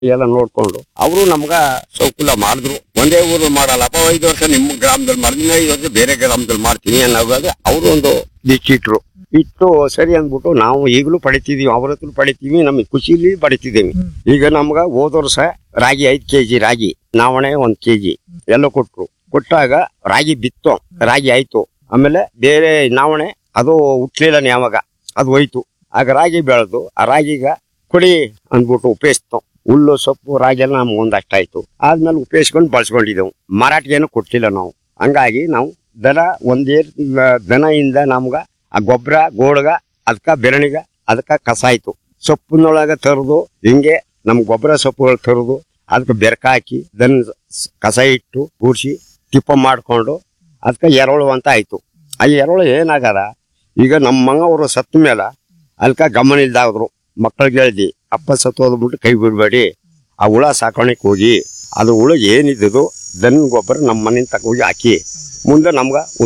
ಎಲ್ಲ ನೋಡ್ಕೊಂಡು ಅವರು ನಮ್ಗ ಸೌಕುಲ ಮಾಡಿದ್ರು ಒಂದೇ ಊರು ಮಾಡಲ್ಲಪ್ಪ ಐದು ವರ್ಷ ನಿಮ್ಮ ಗ್ರಾಮದಲ್ಲಿ ಮಾಡಿದ್ರೆ ಐದು ವರ್ಷ ಬೇರೆ ಗ್ರಾಮದಲ್ಲಿ ಮಾಡ್ತೀನಿ ಅನ್ನೋವಾಗ ಅವರು ಒಂದು ದಿಕ್ಕಿಟ್ರು ಇಟ್ಟು ಸರಿ ಅಂದ್ಬಿಟ್ಟು ನಾವು ಈಗಲೂ ಪಡಿತಿದೀವಿ ಅವ್ರ ಹತ್ರ ಪಡಿತೀವಿ ನಮಗೆ ಖುಷಿಲಿ ಪಡಿತಿದ್ದೀವಿ ಈಗ ನಮ್ಗ ಹೋದ ವರ್ಷ ರಾಗಿ ಐದ್ ಕೆಜಿ ರಾಗಿ ನಾವಣೆ ಒಂದ್ ಕೆಜಿ ಎಲ್ಲ ಕೊಟ್ರು ಕೊಟ್ಟಾಗ ರಾಗಿ ಬಿತ್ತು ರಾಗಿ ಆಯ್ತು ಆಮೇಲೆ ಬೇರೆ ನಾವಣೆ ಅದು ಹುಟ್ಲಿಲ್ಲ ಯಾವಾಗ ಅದು ಹೋಯ್ತು ಆಗ ರಾಗಿ ಬೆಳೆದು ಆ ರಾಗಿಗ ಕೊಡಿ ಅಂದ್ಬಿಟ್ಟು ಉಪಯೋಗಿಸ್ತು ಹುಲ್ಲು ಸೊಪ್ಪು ರಾಗಿ ಎಲ್ಲ ನಮ್ಗೆ ಒಂದಷ್ಟಾಯ್ತು ಆದ್ಮೇಲೆ ಉಪಯೋಗಿಸ್ಕೊಂಡು ಬಳಸ್ಕೊಂಡಿದ್ದೆವು ಮಾರಾಟಗೇನು ಕೊಟ್ಟಿಲ್ಲ ನಾವು ಹಂಗಾಗಿ ನಾವು ದನ ಒಂದೇ ದನದಿಂದ ನಮ್ಗ ಆ ಗೊಬ್ಬರ ಗೋಡ್ಗ ಅದಕ್ಕ ಬೆರಣಿಗ ಅದಕ್ಕ ಕಸ ಆಯ್ತು ಸೊಪ್ಪಿನೊಳಗ ತರದು ಹಿಂಗೆ ನಮ್ ಗೊಬ್ಬರ ಸೊಪ್ಪುಗಳು ತರದು ಅದಕ್ಕೆ ಬೆರಕ ಹಾಕಿ ದನ ಸ್- ಕಸ ಇಟ್ಟು ಕೂರ್ಸಿ ತಿಪ್ಪ ಮಾಡ್ಕೊಂಡು ಅದಕ್ಕೆ ಎರೆಹುಳು ಅಂತ ಆಯ್ತು ಆ ಎರೆಹುಳು ಏನಾಗದ ಈಗ ನಮ್ಮ ಮಂಗವರು ಸತ್ತ ಮೇಲೆ ಅದಕ್ಕೆ ಗಮನ ಇಲ್ದಾದ್ರು ಮಕ್ಕಳಿಗೆ ಹೇಳ್ದಿ ಅಪ್ಪ ಸತ್ತು ಹೋದ್ಬಿಟ್ಟು ಕೈ ಬಿಡಬೇಡಿ ಆ ಹುಳ ಸಾಕಾಣಿಕೆ ಹೋಗಿ ಅದು ಹುಳ ಏನಿದ್ದು ದನ ಗೊಬ್ಬರ ನಮ್ಮ ಮನೆಯಿಂದ ತಗೋಗಿ ಹಾಕಿ ಮುಂದೆ ನಮ್ಗೆ